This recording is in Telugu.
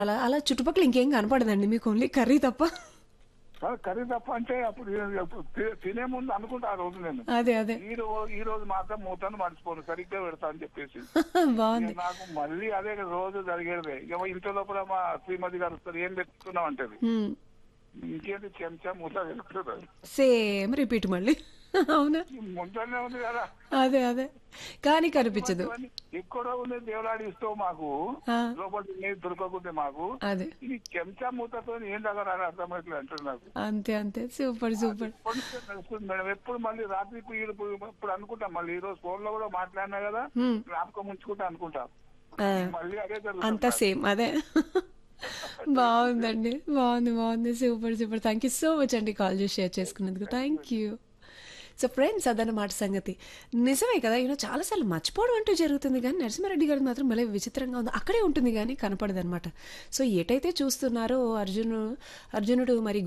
అలా అలా చుట్టుపక్కల ఇంకేం కనపడదండి మీకు ఓన్లీ కర్రీ తప్ప కాదు, కర్రీ తప్ప అంటే అప్పుడు అప్పుడు తి- తినే ముందు అనుకుంటా ఆ రోజు నేను అదే అదే ఈ రోజు ఈ రోజు మాత్రం మూతాను మర్చిపోను సరిగ్గా పెడతా అని చెప్పేసి బాగుంది ఇక నాకు మళ్ళీ అదే రోజు జరిగేదే ఇక ఇంటి లోపల మా శ్రీమతి గారు వస్తారు ఏం పెట్టుకున్నాం అంటది హ్మ్. ఇంకేంటి చెంచా మూత పెట్టుకుంటుంది సేమ్ రిపీట్ మళ్ళీ అవునా ముందరనే ఉంది కదా అదే అదే కానీ కనిపించదు ఇవన్నీ ఎక్కడ ఉంది దేవులాడి ఇస్తావు మాకు ఆ, లోపల తినేది దొరకకుంటే మాకు అదే ఇది చెంచా మూతతో ఏం దగ్గర అర్థమవుతుంది అంటారు నాకు అంతే అంతే సూపర్ సూపర్ ఎప్పటి నుంచో తెలుస్తుంది మేడం ఎప్పుడు మళ్ళీ రాత్రి ఇప్పుడు ఇప్పుడు ఇప్పుడు అనుకుంటాం మళ్ళీ ఈ రోజు ఫోన్ లో కూడా మాట్లాడినా కదా హ్మ్. జ్ఞాపకం ఉంచుకుంటా అనుకుంటా ఆ, మళ్ళీ అదే అంతా జరుగుతుంది సేమ్ అదే బాగుందండి బాగుంది బాగుంది super super thank you so much అండి కాల్ చేసి షేర్ చేసుకున్నందుకు థ్యాంక్ యూ సో ఫ్రెండ్స్ అదన్నమాట సంగతి నిజమే కదా ఈయన చాలాసార్లు మర్చిపోవడం అంటూ జరుగుతుంది కానీ నరసింహారెడ్డి గారు మాత్రం భలే విచిత్రంగా ఉంది అక్కడే ఉంటుంది కానీ కనపడదు అనమాట సో ఎటైతే చూస్తున్నారో అర్జును అర్జునుడు మరి